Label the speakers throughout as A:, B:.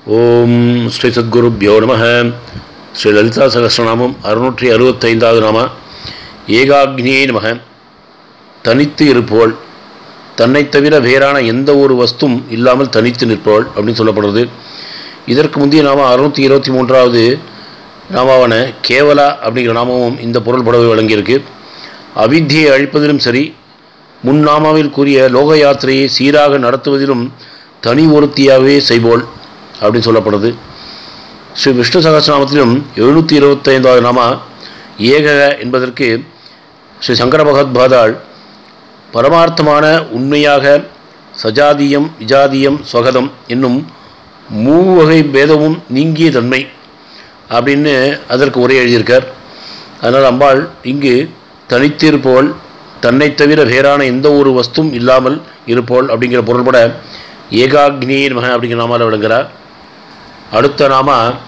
A: ஓம் ஸ்ரீ சத்குருப்யோ நம ஸ்ரீ லலிதா சகஸ்ரநாமம் அறுநூற்றி அறுபத்தைந்தாவது நாம ஏகாக்னியே நமக தனித்து இருப்போள் தன்னைத் தவிர வேறான எந்த ஒரு வஸ்தும் இல்லாமல் தனித்து நிற்பவள் அப்படின்னு சொல்லப்படுறது இதற்கு முந்தைய நாம அறுநூற்றி இருபத்தி மூன்றாவது நாமாவான கேவலா அப்படிங்கிற நாமமும் இந்த பொருள் படவை வழங்கியிருக்கு அவித்தியை அழிப்பதிலும் சரி முன் நாமாவில் கூறிய லோக யாத்திரையை சீராக நடத்துவதிலும் தனி ஒருத்தியாகவே செய்வோள் அப்படின்னு சொல்லப்படுது ஸ்ரீ விஷ்ணு சகசிரநாமத்திலும் எழுநூற்றி இருபத்தைந்தாவது நாமா ஏக என்பதற்கு ஸ்ரீ சங்கர பகவத்பாதாள் பரமார்த்தமான உண்மையாக சஜாதியம் விஜாதியம் ஸ்வகதம் என்னும் மூவகை பேதமும் நீங்கிய தன்மை அப்படின்னு அதற்கு உரை எழுதியிருக்கார் அதனால் அம்பாள் இங்கு தனித்திருப்பவள் தன்னைத் தவிர வேறான எந்த ஒரு வஸ்தும் இல்லாமல் இருப்பவள் அப்படிங்கிற பொருள்பட ஏகாக்னியின் மக அப்படிங்கிற நாமால் விளங்குகிறார் அடுத்த நாம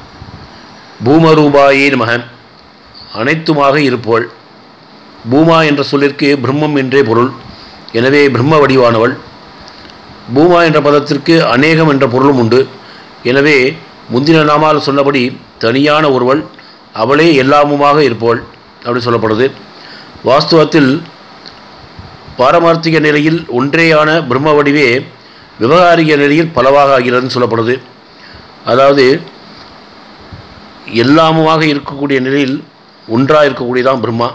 A: பூமரூபாயின் மகன் அனைத்துமாக இருப்பவள் பூமா என்ற சொல்லிற்கு பிரம்மம் என்றே பொருள் எனவே பிரம்ம வடிவானவள் பூமா என்ற பதத்திற்கு அநேகம் என்ற பொருளும் உண்டு எனவே முந்தின நாமால் சொன்னபடி தனியான ஒருவள் அவளே எல்லாமுமாக இருப்பவள் அப்படி சொல்லப்படுது வாஸ்துவத்தில் பாரமார்த்திக நிலையில் ஒன்றேயான பிரம்ம வடிவே விவகாரிக நிலையில் பலவாக ஆகிறதுன்னு சொல்லப்படுது அதாவது எல்லாமுமாக இருக்கக்கூடிய நிலையில் ஒன்றாக இருக்கக்கூடியதான் பிரம்மா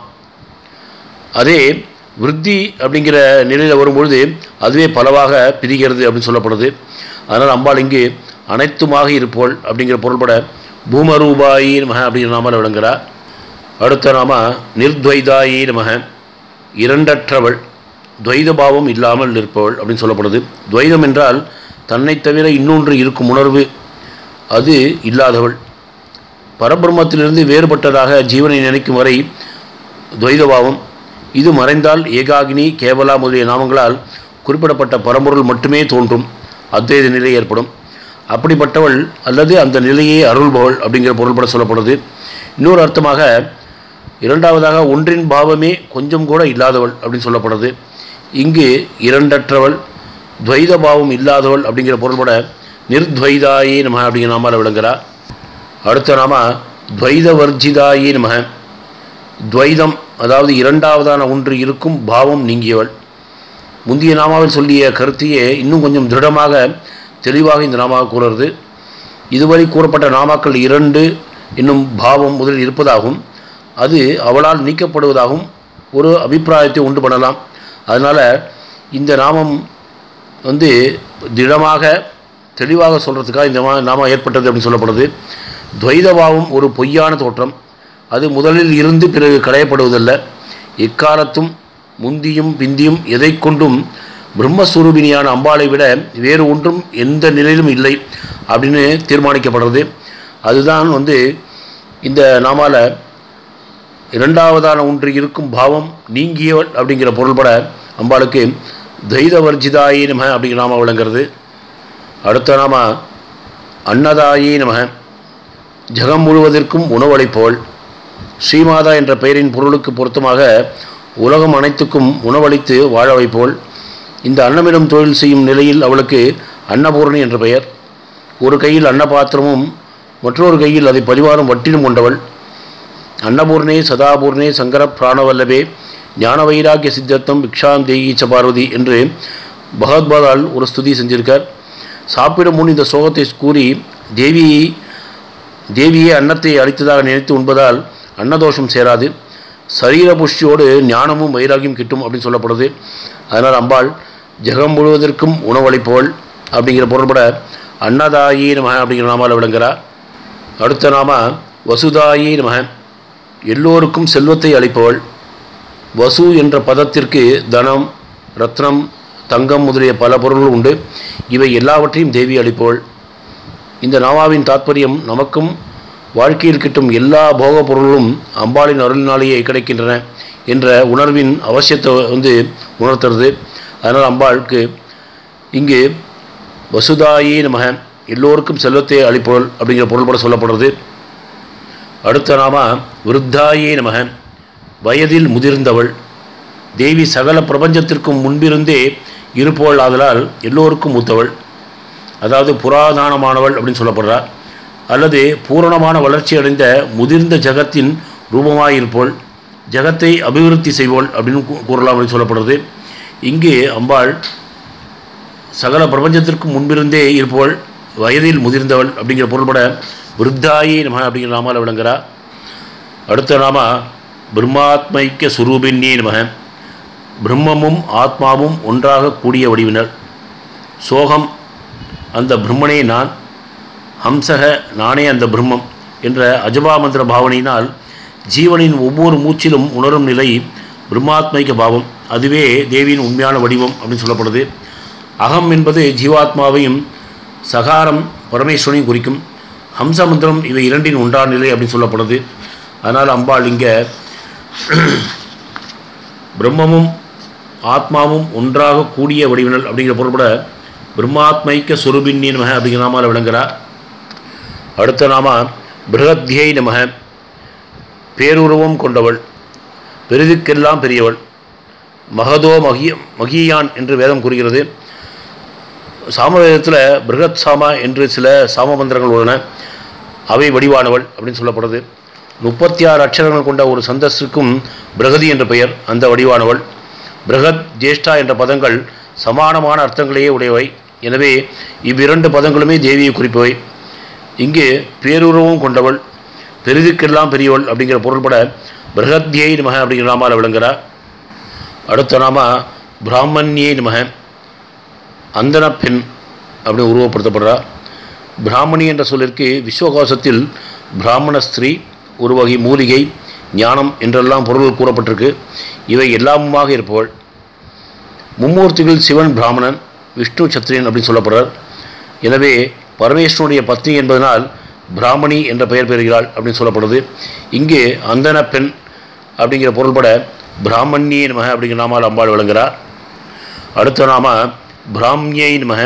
A: அதே விருத்தி அப்படிங்கிற நிலையில் வரும்பொழுது அதுவே பலவாக பிரிகிறது அப்படின்னு சொல்லப்படுது அதனால் அம்பாள் இங்கு அனைத்துமாக இருப்போள் அப்படிங்கிற பொருள்பட பூமரூபாயி நமக அப்படிங்கிற நாமால் விளங்குகிறார் அடுத்த நாம நிர்த்வைதாயி நமக இரண்டற்றவள் துவைத பாவம் இல்லாமல் இருப்பவள் அப்படின்னு சொல்லப்படுது துவைதம் என்றால் தன்னைத் தவிர இன்னொன்று இருக்கும் உணர்வு அது இல்லாதவள் பரபிரம்மத்திலிருந்து வேறுபட்டதாக ஜீவனை நினைக்கும் வரை துவைதபாவம் இது மறைந்தால் ஏகாகினி கேவலா முதலிய நாமங்களால் குறிப்பிடப்பட்ட பரம்பொருள் மட்டுமே தோன்றும் அத்வைத நிலை ஏற்படும் அப்படிப்பட்டவள் அல்லது அந்த நிலையை அருள்பவள் அப்படிங்கிற பொருள்பட சொல்லப்படுது இன்னொரு அர்த்தமாக இரண்டாவதாக ஒன்றின் பாவமே கொஞ்சம் கூட இல்லாதவள் அப்படின்னு சொல்லப்படுது இங்கு இரண்டற்றவள் துவைத பாவம் இல்லாதவள் அப்படிங்கிற பொருள்பட நிர்த்வைதாயே நம அப்படிங்கிற நாமால் விளங்குகிறார் அடுத்த நாம துவைத வர்ஜிதாயே நம துவைதம் அதாவது இரண்டாவதான ஒன்று இருக்கும் பாவம் நீங்கியவள் முந்தைய நாமாவில் சொல்லிய கருத்தையே இன்னும் கொஞ்சம் திருடமாக தெளிவாக இந்த நாமாவை கூறுறது இதுவரை கூறப்பட்ட நாமாக்கள் இரண்டு என்னும் பாவம் முதலில் இருப்பதாகும் அது அவளால் நீக்கப்படுவதாகவும் ஒரு அபிப்பிராயத்தை உண்டு பண்ணலாம் அதனால் இந்த நாமம் வந்து திடமாக தெளிவாக சொல்கிறதுக்காக இந்த நாமம் ஏற்பட்டது அப்படின்னு சொல்லப்படுது துவைதபாவம் ஒரு பொய்யான தோற்றம் அது முதலில் இருந்து பிறகு களையப்படுவதல்ல எக்காலத்தும் முந்தியும் பிந்தியும் எதை கொண்டும் பிரம்மஸ்வரூபினியான அம்பாளை விட வேறு ஒன்றும் எந்த நிலையிலும் இல்லை அப்படின்னு தீர்மானிக்கப்படுறது அதுதான் வந்து இந்த நாமால இரண்டாவதான ஒன்று இருக்கும் பாவம் நீங்கியவள் அப்படிங்கிற பொருள்பட அம்பாளுக்கு துவைத வர்ஜிதாயி நம அப்படிங்கிற நாம விளங்குறது அடுத்த நாம அன்னதாயி நம ஜகம் முழுவதற்கும் உணவளிப்பவள் ஸ்ரீமாதா என்ற பெயரின் பொருளுக்கு பொருத்தமாக உலகம் அனைத்துக்கும் உணவளித்து வாழ வைப்போள் இந்த அன்னமிடம் தொழில் செய்யும் நிலையில் அவளுக்கு அன்னபூரணி என்ற பெயர் ஒரு கையில் அன்னபாத்திரமும் மற்றொரு கையில் அதை பரிவாரம் வட்டிலும் கொண்டவள் அன்னபூர்ணே சதாபூர்ணே சங்கர பிராணவல்லபே ஞான வைராக்கிய சித்தத்தம் பிக்ஷாம் தேகி ச பார்வதி என்று பகவத்பாதால் ஒரு ஸ்துதி செஞ்சிருக்கார் சாப்பிடும் முன் இந்த ஸ்லோகத்தை கூறி தேவியை தேவியே அன்னத்தை அளித்ததாக நினைத்து உண்பதால் அன்னதோஷம் சேராது சரீர புஷ்டியோடு ஞானமும் வைராகியம் கிட்டும் அப்படின்னு சொல்லப்படுது அதனால் அம்பாள் ஜெகம் முழுவதற்கும் உணவளிப்பவள் அப்படிங்கிற பொருள்பட அன்னதாயி நம அப்படிங்கிற நாமால் விளங்குகிறார் அடுத்த நாம வசுதாயி நம எல்லோருக்கும் செல்வத்தை அளிப்பவள் வசு என்ற பதத்திற்கு தனம் ரத்னம் தங்கம் முதலிய பல பொருள்கள் உண்டு இவை எல்லாவற்றையும் தேவி அளிப்பவள் இந்த நாமாவின் தாத்பரியம் நமக்கும் வாழ்க்கையில் கிட்டும் எல்லா போக பொருளும் அம்பாளின் அருளினாலேயே கிடைக்கின்றன என்ற உணர்வின் அவசியத்தை வந்து உணர்த்துறது அதனால் அம்பாளுக்கு இங்கு வசுதாயி நமக எல்லோருக்கும் செல்வத்தை அளிப்பவள் அப்படிங்கிற பொருள்பட சொல்லப்படுறது அடுத்த நாம விருத்தாயே நமக வயதில் முதிர்ந்தவள் தேவி சகல பிரபஞ்சத்திற்கும் முன்பிருந்தே இருப்பவள் ஆதலால் எல்லோருக்கும் மூத்தவள் அதாவது புராதானமானவள் அப்படின்னு சொல்லப்படுறா அல்லது பூரணமான வளர்ச்சி அடைந்த முதிர்ந்த ஜகத்தின் ரூபமாயிருப்போள் ஜகத்தை அபிவிருத்தி செய்வோள் அப்படின்னு கூ- கூறலாம் அப்படின்னு சொல்லப்படுறது இங்கு அம்பாள் சகல பிரபஞ்சத்திற்கு முன்பிருந்தே இருப்பவள் வயதில் முதிர்ந்தவள் அப்படிங்கிற பொருள்பட விருத்தாயி நம அப்படிங்கிற நாமால விளங்குறா அடுத்த நாம பிரம்மாத்மைக்க சுரூபின்னே நம பிரம்மமும் ஆத்மாவும் ஒன்றாக கூடிய வடிவினர் சோகம் அந்த பிரம்மனே நான் ஹம்சக நானே அந்த பிரம்மம் என்ற அஜபா மந்திர பாவனையினால் ஜீவனின் ஒவ்வொரு மூச்சிலும் உணரும் நிலை பிரம்மாத்மைக்க பாவம் அதுவே தேவியின் உண்மையான வடிவம் அப்படின்னு சொல்லப்படுது அகம் என்பது ஜீவாத்மாவையும் சகாரம் பரமேஸ்வரனையும் குறிக்கும் ஹம்ச மந்திரம் இவை இரண்டின் ஒன்றான நிலை அப்படின்னு சொல்லப்படுது அதனால் அம்பாள் இங்கே பிரம்மமும் ஆத்மாவும் ஒன்றாக கூடிய வடிவினல் அப்படிங்கிற பொருள்பட பிரம்மாத்மைக்க சுரூபின்னி நமக அப்படிங்கிற நாமால விளங்குறா அடுத்த நாம பிருகத்யை நமக பேருருவம் கொண்டவள் பெரிதுக்கெல்லாம் பெரியவள் மகதோ மகிய மகியான் என்று வேதம் கூறுகிறது சாமவேதத்தில் பிருகத் சாமா என்று சில சாம மந்திரங்கள் உள்ளன அவை வடிவானவள் அப்படின்னு சொல்லப்படுது முப்பத்தி ஆறு அக்ஷரங்கள் கொண்ட ஒரு சந்தஸுக்கும் பிரகதி என்ற பெயர் அந்த வடிவானவள் பிரகத் ஜேஷ்டா என்ற பதங்கள் சமானமான அர்த்தங்களையே உடையவை எனவே இவ்விரண்டு பதங்களுமே தேவியை குறிப்பவை இங்கு பேருருவம் கொண்டவள் பெரிதுக்கெல்லாம் பெரியவள் அப்படிங்கிற பொருள்பட பிரகத்யை நமக அப்படிங்கிற நாமால விளங்குறா அடுத்த நாம பிராமணியை நமக அந்தன பெண் அப்படின்னு உருவப்படுத்தப்படுறா பிராமணி என்ற சொல்லிற்கு விஸ்வகோசத்தில் பிராமண ஸ்திரீ ஒரு வகை மூலிகை ஞானம் என்றெல்லாம் பொருள் கூறப்பட்டிருக்கு இவை எல்லாமுமாக இருப்பவள் மும்மூர்த்திகள் சிவன் பிராமணன் விஷ்ணு சத்திரியன் அப்படின்னு சொல்லப்படுறார் எனவே பரமேஸ்வரனுடைய பத்னி என்பதனால் பிராமணி என்ற பெயர் பெறுகிறாள் அப்படின்னு சொல்லப்படுது இங்கே அந்தன பெண் அப்படிங்கிற பொருள்பட பிராமணியே நமக அப்படிங்கிற நாமால் அம்பாள் விளங்குகிறார் அடுத்த நாம பிராமியை நமக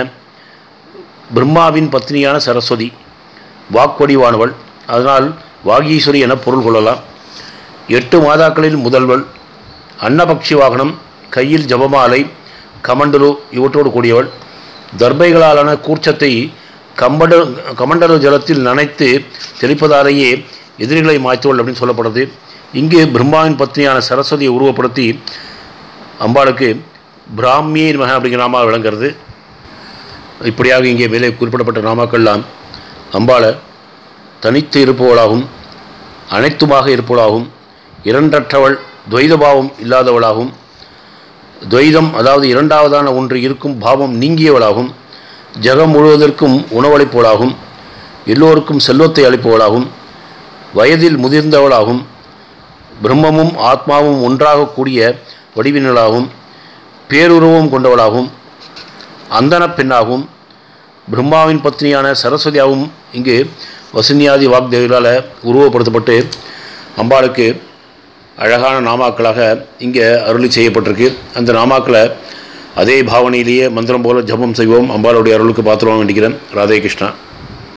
A: பிரம்மாவின் பத்னியான சரஸ்வதி வாக்வடிவானவள் அதனால் வாகீஸ்வரி என பொருள் கொள்ளலாம் எட்டு மாதாக்களில் முதல்வள் அன்னபக்ஷி வாகனம் கையில் ஜபமாலை கமண்டலு இவற்றோடு கூடியவள் தர்பைகளாலான கூர்ச்சத்தை கம்பட கமண்டல ஜலத்தில் நனைத்து தெளிப்பதாலேயே எதிரிகளை மாய்த்தவள் அப்படின்னு சொல்லப்படுது இங்கு பிரம்மாவின் பத்னியான சரஸ்வதியை உருவப்படுத்தி அம்பாளுக்கு பிராமியே மக அப்படிங்கிற நாமா விளங்குறது இப்படியாக இங்கே மேலே குறிப்பிடப்பட்ட நாமாக்கள்லாம் அம்பாளை தனித்து இருப்பவளாகவும் அனைத்துமாக இருப்பவளாகவும் இரண்டற்றவள் துவைதபாவம் இல்லாதவளாகவும் துவைதம் அதாவது இரண்டாவதான ஒன்று இருக்கும் பாவம் நீங்கியவளாகும் ஜெகம் முழுவதற்கும் உணவளிப்பவளாகும் எல்லோருக்கும் செல்வத்தை அளிப்பவளாகும் வயதில் முதிர்ந்தவளாகும் பிரம்மமும் ஆத்மாவும் ஒன்றாக கூடிய வடிவினளாகும் பேருருவம் கொண்டவளாகும் அந்தன பெண்ணாகவும் பிரம்மாவின் பத்னியான சரஸ்வதியாகவும் இங்கு வசுனியாதி வாக்தேவிகளால் உருவப்படுத்தப்பட்டு அம்பாளுக்கு அழகான நாமாக்களாக இங்கே அருளி செய்யப்பட்டிருக்கு அந்த நாமாக்களை அதே பாவனையிலேயே மந்திரம் போல ஜபம் செய்வோம் அம்பாளுடைய அருளுக்கு பாத்திரம் வேண்டிக்கிறேன் ராதே கிருஷ்ணா